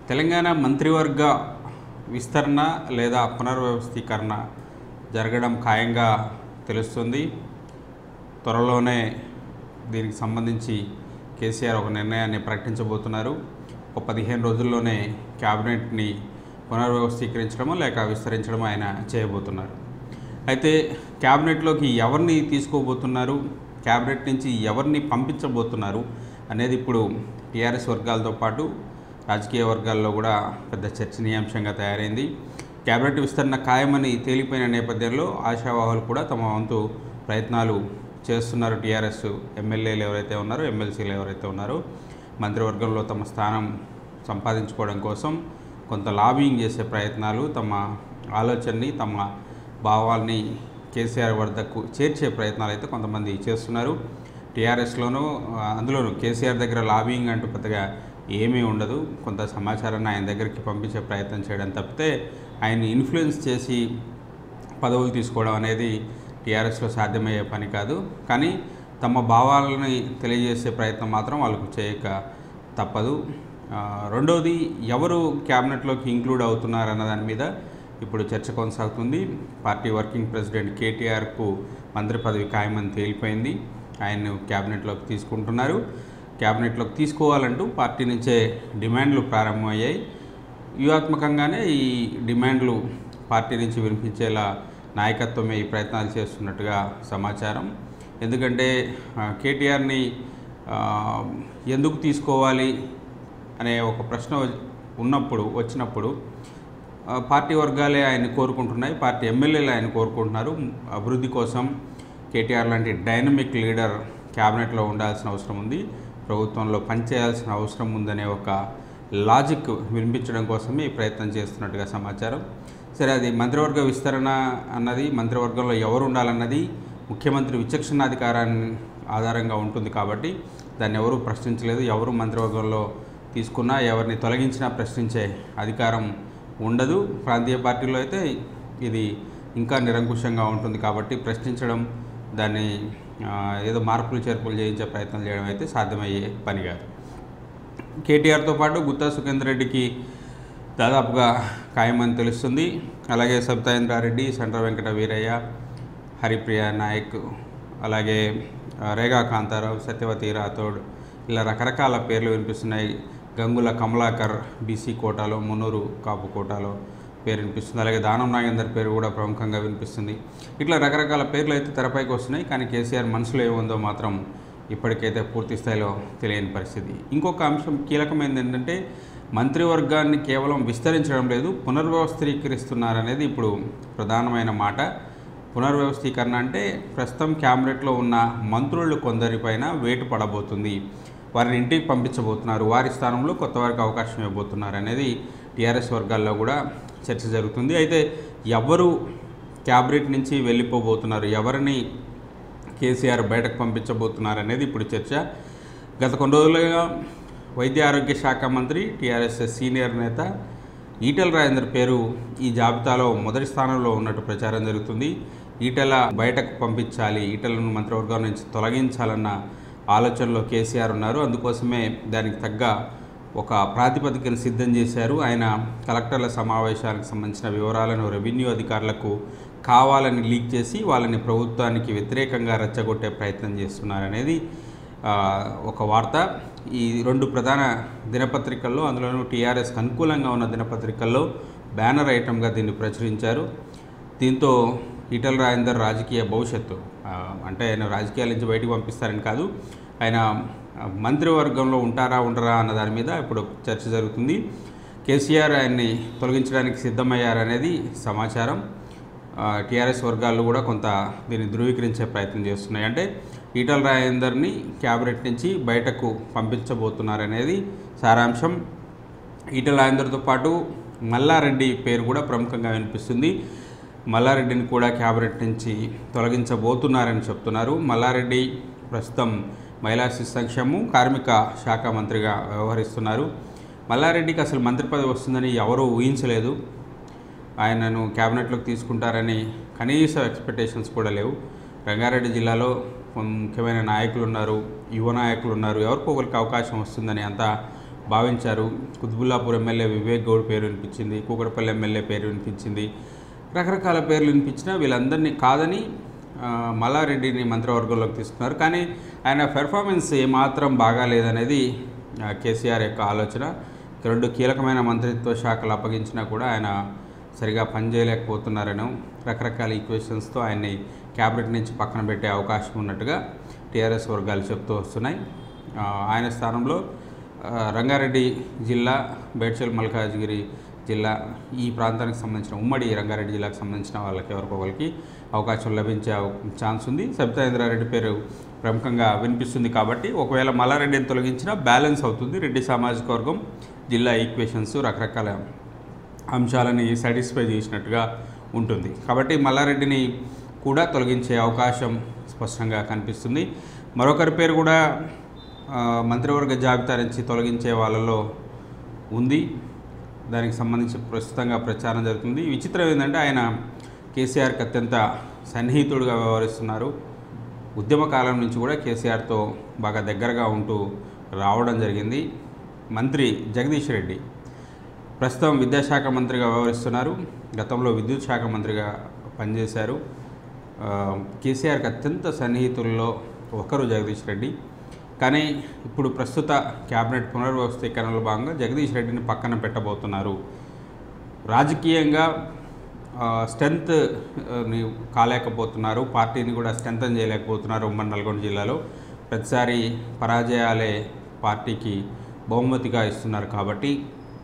తెలంగాణ మంత్రివర్గ విస్తరణ లేదా పునర్వ్యవస్థీకరణ జరగడం ఖాయంగా తెలుస్తుంది త్వరలోనే దీనికి సంబంధించి కేసీఆర్ ఒక నిర్ణయాన్ని ప్రకటించబోతున్నారు ఒక పదిహేను రోజుల్లోనే క్యాబినెట్ని పునర్వ్యవస్థీకరించడమో లేక విస్తరించడమో ఆయన చేయబోతున్నారు అయితే క్యాబినెట్లోకి ఎవరిని తీసుకోబోతున్నారు క్యాబినెట్ నుంచి ఎవరిని పంపించబోతున్నారు అనేది ఇప్పుడు టీఆర్ఎస్ వర్గాలతో పాటు రాజకీయ వర్గాల్లో కూడా పెద్ద చర్చనీయాంశంగా తయారైంది క్యాబినెట్ విస్తరణ ఖాయమని తేలిపోయిన నేపథ్యంలో ఆశావాహులు కూడా తమ వంతు ప్రయత్నాలు చేస్తున్నారు టీఆర్ఎస్ ఎమ్మెల్యేలు ఎవరైతే ఉన్నారో ఎమ్మెల్సీలు ఎవరైతే ఉన్నారో మంత్రివర్గంలో తమ స్థానం సంపాదించుకోవడం కోసం కొంత లాబింగ్ చేసే ప్రయత్నాలు తమ ఆలోచనని తమ భావాల్ని కేసీఆర్ వద్దకు చేర్చే ప్రయత్నాలు అయితే కొంతమంది చేస్తున్నారు టీఆర్ఎస్లోనూ అందులోనూ కేసీఆర్ దగ్గర లాబింగ్ అంటూ పెద్దగా ఏమీ ఉండదు కొంత సమాచారాన్ని ఆయన దగ్గరికి పంపించే ప్రయత్నం చేయడం తప్పితే ఆయన్ని ఇన్ఫ్లుయెన్స్ చేసి పదవులు తీసుకోవడం అనేది టీఆర్ఎస్లో సాధ్యమయ్యే పని కాదు కానీ తమ భావాలని తెలియజేసే ప్రయత్నం మాత్రం వాళ్ళకు చేయక తప్పదు ఆ, రెండవది ఎవరు క్యాబినెట్లోకి ఇంక్లూడ్ అవుతున్నారు అన్న దాని మీద ఇప్పుడు చర్చ కొనసాగుతుంది పార్టీ వర్కింగ్ ప్రెసిడెంట్ కేటీఆర్కు మంత్రి పదవి ఖాయమని తేలిపోయింది ఆయన్ను క్యాబినెట్లోకి తీసుకుంటున్నారు క్యాబినెట్లోకి తీసుకోవాలంటూ పార్టీ నుంచే డిమాండ్లు ప్రారంభమయ్యాయి వ్యూహాత్మకంగానే ఈ డిమాండ్లు పార్టీ నుంచి వినిపించేలా నాయకత్వమే ఈ ప్రయత్నాలు చేస్తున్నట్టుగా సమాచారం ఎందుకంటే ఆ, కేటీఆర్ని ఆ, ఎందుకు తీసుకోవాలి అనే ఒక ప్రశ్న ఉన్నప్పుడు వచ్చినప్పుడు ఆ, పార్టీ వర్గాలే ఆయన్ని కోరుకుంటున్నాయి పార్టీ ఎమ్మెల్యేలు ఆయన కోరుకుంటున్నారు అభివృద్ధి కోసం కేటీఆర్ లాంటి డైనమిక్ లీడర్ క్యాబినెట్లో ఉండాల్సిన అవసరం ఉంది ప్రభుత్వంలో పనిచేయాల్సిన అవసరం ఉందనే ఒక లాజిక్ వినిపించడం కోసమే ఈ ప్రయత్నం చేస్తున్నట్టుగా సమాచారం సరే అది మంత్రివర్గ విస్తరణ అన్నది మంత్రివర్గంలో ఎవరు ఉండాలన్నది ముఖ్యమంత్రి విచక్షణాధికారాన్ని ఆధారంగా ఉంటుంది కాబట్టి దాన్ని ఎవరు ప్రశ్నించలేదు ఎవరు మంత్రివర్గంలో తీసుకున్నా ఎవరిని తొలగించినా ప్రశ్నించే అధికారం ఉండదు ప్రాంతీయ పార్టీలో అయితే ఇది ఇంకా నిరంకుశంగా ఉంటుంది కాబట్టి ప్రశ్నించడం దాన్ని ఆ, ఏదో మార్పులు చేర్పులు చేయించే ప్రయత్నం చేయడం అయితే సాధ్యమయ్యే పని కాదు కేటీఆర్తో పాటు గుత్తా సుఖేందర్ రెడ్డికి దాదాపుగా ఖాయమని తెలుస్తుంది అలాగే సబితాయింద్రారెడ్డి సండ్ర వెంకట వీరయ్య హరిప్రియ నాయక్ అలాగే ఆ, రేగా కాంతారావు సత్యవతి రాథోడ్ ఇలా రకరకాల పేర్లు వినిపిస్తున్నాయి గంగుల కమలాకర్ బీసీ కోటాలో మున్నూరు కాపు కోటాలో పేరు వినిపిస్తుంది అలాగే దానం నాగేందర్ పేరు కూడా ప్రముఖంగా వినిపిస్తుంది ఇట్లా రకరకాల పేర్లు అయితే తెరపైకి వస్తున్నాయి కానీ కేసీఆర్ మనసులో ఏముందో మాత్రం ఇప్పటికైతే పూర్తి స్థాయిలో తెలియని పరిస్థితి ఇంకొక అంశం కీలకమైనది ఏంటంటే మంత్రివర్గాన్ని కేవలం విస్తరించడం లేదు పునర్వ్యవస్థీకరిస్తున్నారనేది ఇప్పుడు ప్రధానమైన మాట పునర్వ్యవస్థీకరణ అంటే ప్రస్తుతం క్యాబినెట్లో ఉన్న మంత్రులు కొందరిపైన వేటు పడబోతుంది వారిని ఇంటికి పంపించబోతున్నారు వారి స్థానంలో కొత్త వారికి అవకాశం ఇవ్వబోతున్నారు అనేది టీఆర్ఎస్ వర్గాల్లో కూడా చర్చ జరుగుతుంది అయితే ఎవరు క్యాబినెట్ నుంచి వెళ్ళిపోబోతున్నారు ఎవరిని కేసీఆర్ బయటకు పంపించబోతున్నారు అనేది ఇప్పుడు చర్చ గత కొన్ని రోజులుగా వైద్య ఆరోగ్య శాఖ మంత్రి టీఆర్ఎస్ సీనియర్ నేత ఈటెల రాజేందర్ పేరు ఈ జాబితాలో మొదటి స్థానంలో ఉన్నట్టు ప్రచారం జరుగుతుంది ఈటెల బయటకు పంపించాలి ఈటెలను మంత్రివర్గం నుంచి తొలగించాలన్న ఆలోచనలో కేసీఆర్ ఉన్నారు అందుకోసమే దానికి తగ్గ ఒక ప్రాతిపదికను సిద్ధం చేశారు ఆయన కలెక్టర్ల సమావేశాలకు సంబంధించిన వివరాలను రెవెన్యూ అధికారులకు కావాలని లీక్ చేసి వాళ్ళని ప్రభుత్వానికి వ్యతిరేకంగా రెచ్చగొట్టే ప్రయత్నం చేస్తున్నారనేది ఆ, ఒక వార్త ఈ రెండు ప్రధాన దినపత్రికల్లో అందులోనూ టీఆర్ఎస్కి అనుకూలంగా ఉన్న దినపత్రికల్లో బ్యానర్ ఐటమ్గా దీన్ని ప్రచురించారు దీంతో ఈటల రాజేందర్ రాజకీయ భవిష్యత్తు ఆ, అంటే ఆయన రాజకీయాల నుంచి బయటికి పంపిస్తారని కాదు ఆయన ఆ, మంత్రివర్గంలో ఉంటారా ఉండరా అన్న దాని మీద ఇప్పుడు చర్చ జరుగుతుంది కేసీఆర్ ఆయన్ని తొలగించడానికి సిద్ధమయ్యారనేది సమాచారం ఆ, టీఆర్ఎస్ వర్గాలు కూడా కొంత దీన్ని ధృవీకరించే ప్రయత్నం చేస్తున్నాయి అంటే ఈటల రాజేందర్ని క్యాబినెట్ నుంచి బయటకు పంపించబోతున్నారనేది సారాంశం ఈటల రాజేందర్తో పాటు మల్లారెడ్డి పేరు కూడా ప్రముఖంగా వినిపిస్తుంది మల్లారెడ్డిని కూడా క్యాబినెట్ నుంచి తొలగించబోతున్నారని చెప్తున్నారు మల్లారెడ్డి ప్రస్తుతం మహిళా శిశు సంక్షేమం కార్మిక శాఖ మంత్రిగా వ్యవహరిస్తున్నారు మల్లారెడ్డికి అసలు మంత్రి పదవి వస్తుందని ఎవరూ ఊహించలేదు ఆయనను క్యాబినెట్లోకి తీసుకుంటారని కనీస ఎక్స్పెక్టేషన్స్ కూడా లేవు రంగారెడ్డి జిల్లాలో ముఖ్యమైన నాయకులు ఉన్నారు యువ నాయకులు ఉన్నారు ఎవరికో ఒకరికి అవకాశం వస్తుందని అంతా భావించారు కుత్బుల్లాపూర్ ఎమ్మెల్యే వివేక్ గౌడ్ పేరు వినిపించింది కూకటపల్లి ఎమ్మెల్యే పేరు వినిపించింది రకరకాల పేర్లు వినిపించినా వీళ్ళందరినీ కాదని ఆ, మల్లారెడ్డిని మంత్రివర్గంలోకి తీసుకున్నారు కానీ ఆయన పెర్ఫార్మెన్స్ ఏమాత్రం బాగాలేదనేది ఆ, కేసీఆర్ యొక్క ఆలోచన రెండు కీలకమైన మంత్రిత్వ శాఖలు అప్పగించినా కూడా ఆయన సరిగా పనిచేయలేకపోతున్నారని రకరకాల ఈక్వేషన్స్తో ఆయన్ని క్యాబినెట్ నుంచి పక్కన పెట్టే అవకాశం ఉన్నట్టుగా టీఆర్ఎస్ వర్గాలు చెప్తూ వస్తున్నాయి ఆ, ఆయన స్థానంలో ఆ, రంగారెడ్డి జిల్లా బేడ్చల్ మల్కాజ్గిరి జిల్లా ఈ ప్రాంతానికి సంబంధించిన ఉమ్మడి రంగారెడ్డి జిల్లాకు సంబంధించిన వాళ్ళకి ఎవరికో ఒకరికి అవకాశం లభించే అవ- ఛాన్స్ ఉంది సబితా ఇంద్రారెడ్డి పేరు ప్రముఖంగా వినిపిస్తుంది కాబట్టి ఒకవేళ మల్లారెడ్డిని తొలగించినా బ్యాలెన్స్ అవుతుంది రెడ్డి సామాజిక వర్గం జిల్లా ఈక్వేషన్స్ రకరకాల అంశాలని సాటిస్ఫై చేసినట్టుగా ఉంటుంది కాబట్టి మల్లారెడ్డిని కూడా తొలగించే అవకాశం స్పష్టంగా కనిపిస్తుంది మరొకరి పేరు కూడా ఆ, మంత్రివర్గ జాబితా నుంచి తొలగించే వాళ్ళలో ఉంది దానికి సంబంధించి ప్రస్తుతంగా ప్రచారం జరుగుతుంది విచిత్రం ఏంటంటే ఆయన కేసీఆర్కి అత్యంత సన్నిహితుడుగా వ్యవహరిస్తున్నారు ఉద్యమ కాలం నుంచి కూడా కేసీఆర్తో బాగా దగ్గరగా ఉంటూ రావడం జరిగింది మంత్రి జగదీష్ రెడ్డి ప్రస్తుతం విద్యాశాఖ మంత్రిగా వ్యవహరిస్తున్నారు గతంలో విద్యుత్ శాఖ మంత్రిగా పనిచేశారు ఆ, కేసీఆర్కి అత్యంత సన్నిహితుల్లో ఒకరు జగదీష్ రెడ్డి కానీ ఇప్పుడు ప్రస్తుత క్యాబినెట్ పునర్వ్యవస్థీకరణలో భాగంగా జగదీష్ రెడ్డిని పక్కన పెట్టబోతున్నారు రాజకీయంగా స్ట్రెంత్ ని కాలేకపోతున్నారు పార్టీని కూడా స్ట్రెంతన్ చేయలేకపోతున్నారు ఉమ్మడి నల్గొండ జిల్లాలో ప్రతిసారి పరాజయాలే పార్టీకి బహుమతిగా ఇస్తున్నారు కాబట్టి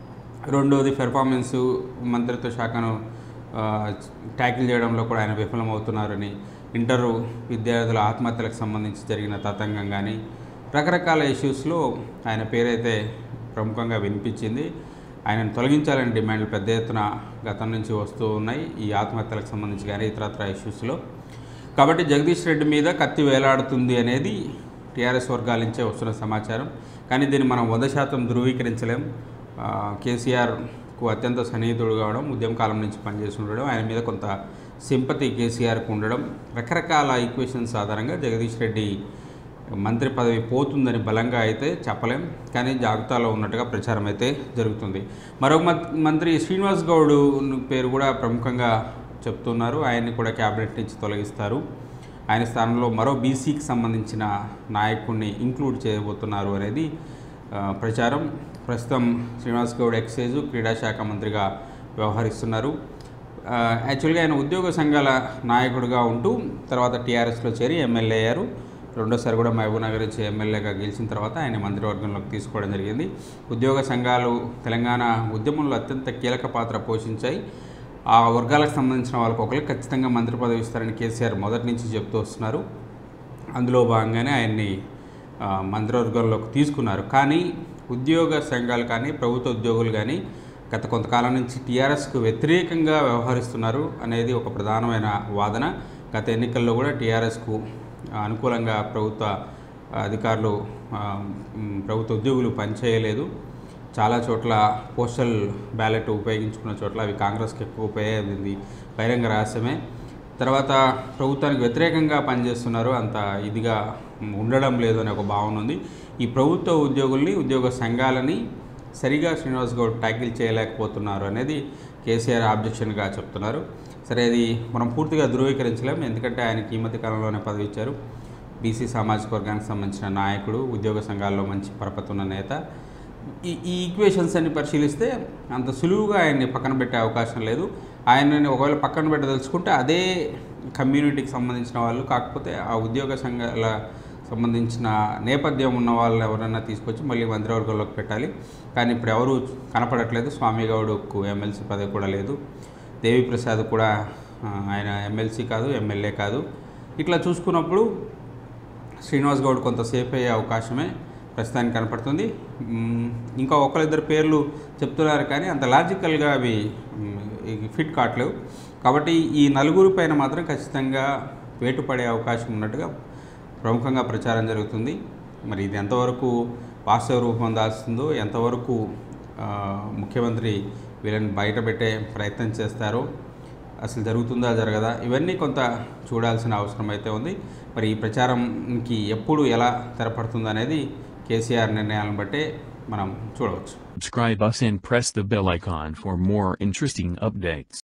రెండోది పెర్ఫార్మెన్స్ మంత్రిత్వ శాఖను ఆ, ట్యాకిల్ చేయడంలో కూడా ఆయన విఫలమవుతున్నారని ఇంటర్ విద్యార్థుల ఆత్మహత్యలకు సంబంధించి జరిగిన తతంగం కానీ రకరకాల ఇష్యూస్లో ఆయన పేరైతే ప్రముఖంగా వినిపించింది ఆయనను తొలగించాలని డిమాండ్లు పెద్ద ఎత్తున గతం నుంచి వస్తూ ఉన్నాయి ఈ ఆత్మహత్యలకు సంబంధించి కానీ ఇతరత్ర ఇష్యూస్లో కాబట్టి జగదీష్ రెడ్డి మీద కత్తి వేలాడుతుంది అనేది టీఆర్ఎస్ వర్గాల నుంచే వస్తున్న సమాచారం కానీ దీన్ని మనం వంద శాతం ధృవీకరించలేం ఆ, కేసీఆర్కు అత్యంత సన్నిహితుడు కావడం ఉద్యమ కాలం నుంచి పనిచేసి ఉండడం ఆయన మీద కొంత సింపతి కేసీఆర్కు ఉండడం రకరకాల ఈక్వేషన్స్ ఆధారంగా జగదీష్ రెడ్డి మంత్రి పదవి పోతుందని బలంగా అయితే చెప్పలేం కానీ జాబితాలో ఉన్నట్టుగా ప్రచారం అయితే జరుగుతుంది మరొక మం- మంత్రి శ్రీనివాస్ గౌడ్ పేరు కూడా ప్రముఖంగా చెప్తున్నారు ఆయన్ని కూడా క్యాబినెట్ నుంచి తొలగిస్తారు ఆయన స్థానంలో మరో బీసీకి సంబంధించిన నాయకుడిని ఇంక్లూడ్ చేయబోతున్నారు అనేది ఆ, ప్రచారం ప్రస్తుతం శ్రీనివాస్ గౌడ్ ఎక్సైజ్ క్రీడా శాఖ మంత్రిగా వ్యవహరిస్తున్నారు ఆ, యాక్చువల్గా ఆయన ఉద్యోగ సంఘాల నాయకుడిగా ఉంటూ తర్వాత టీఆర్ఎస్లో చేరి ఎమ్మెల్యే అయ్యారు రెండోసారి కూడా మహబూబ్ నగర్ నుంచి ఎమ్మెల్యేగా గెలిచిన తర్వాత ఆయన మంత్రివర్గంలోకి తీసుకోవడం జరిగింది ఉద్యోగ సంఘాలు తెలంగాణ ఉద్యమంలో అత్యంత కీలక పాత్ర పోషించాయి ఆ వర్గాలకు సంబంధించిన వాళ్ళకి ఒకరికి ఖచ్చితంగా మంత్రి పదవి ఇస్తారని కేసీఆర్ మొదటి నుంచి చెప్తూ వస్తున్నారు అందులో భాగంగానే ఆయన్ని ఆ, మంత్రివర్గంలోకి తీసుకున్నారు కానీ ఉద్యోగ సంఘాలు కానీ ప్రభుత్వ ఉద్యోగులు కానీ గత కొంతకాలం నుంచి టీఆర్ఎస్కు వ్యతిరేకంగా వ్యవహరిస్తున్నారు అనేది ఒక ప్రధానమైన వాదన గత ఎన్నికల్లో కూడా టీఆర్ఎస్కు అనుకూలంగా ప్రభుత్వ అధికారులు ఆ, మ్, ప్రభుత్వ ఉద్యోగులు పనిచేయలేదు చాలా చోట్ల పోస్టల్ బ్యాలెట్ ఉపయోగించుకున్న చోట్ల అవి కాంగ్రెస్కి ఎక్కువ ఉపయోగింది బహిరంగ రహస్యమే తర్వాత ప్రభుత్వానికి వ్యతిరేకంగా పనిచేస్తున్నారు అంత ఇదిగా ఉండడం లేదు అనే ఒక భావన ఉంది ఈ ప్రభుత్వ ఉద్యోగుల్ని ఉద్యోగ సంఘాలని సరిగా శ్రీనివాస్ గౌడ్ ట్యాకిల్ చేయలేకపోతున్నారు అనేది కేసీఆర్ ఆబ్జెక్షన్గా చెప్తున్నారు సరే అది మనం పూర్తిగా ధృవీకరించలేం ఎందుకంటే ఆయనకి ఈ మధ్య కాలంలోనే పదవి ఇచ్చారు బీసీ సామాజిక వర్గానికి సంబంధించిన నాయకుడు ఉద్యోగ సంఘాల్లో మంచి పరపతి ఉన్న నేత ఈ ఈ ఈక్వేషన్స్ అన్ని పరిశీలిస్తే అంత సులువుగా ఆయన్ని పక్కన పెట్టే అవకాశం లేదు ఆయనని ఒకవేళ పక్కన పెట్టదలుచుకుంటే అదే కమ్యూనిటీకి సంబంధించిన వాళ్ళు కాకపోతే ఆ ఉద్యోగ సంఘాల సంబంధించిన నేపథ్యం ఉన్న వాళ్ళని ఎవరైనా తీసుకొచ్చి మళ్ళీ మంత్రివర్గంలోకి పెట్టాలి కానీ ఇప్పుడు ఎవరు కనపడట్లేదు స్వామి గౌడ్కు ఎమ్మెల్సీ పదవి కూడా లేదు దేవిప్రసాద్ కూడా ఆ, ఆయన ఎమ్మెల్సీ కాదు ఎమ్మెల్యే కాదు ఇట్లా చూసుకున్నప్పుడు శ్రీనివాస్ గౌడ్ కొంత సేఫ్ అయ్యే అవకాశమే ప్రస్తుతానికి కనపడుతుంది మ్మ్, ఇంకా ఒకరిద్దరు పేర్లు చెప్తున్నారు కానీ అంత లాజికల్గా అవి మ్, ఇవి ఫిట్ కావట్లేవు కాబట్టి ఈ నలుగురు పైన మాత్రం ఖచ్చితంగా వేటు పడే అవకాశం ఉన్నట్టుగా ప్రముఖంగా ప్రచారం జరుగుతుంది మరి ఇది ఎంతవరకు వాస్తవ రూపం దాల్స్తుందో ఎంతవరకు ఆ, ముఖ్యమంత్రి వీళ్ళని బయటపెట్టే ప్రయత్నం చేస్తారో అసలు జరుగుతుందా జరగదా ఇవన్నీ కొంత చూడాల్సిన అవసరం అయితే ఉంది మరి ఈ ప్రచారంకి ఎప్పుడు ఎలా తెరపడుతుంది అనేది కేసీఆర్ నిర్ణయాలను బట్టే మనం చూడవచ్చు Subscribe us and press the bell icon for more interesting updates.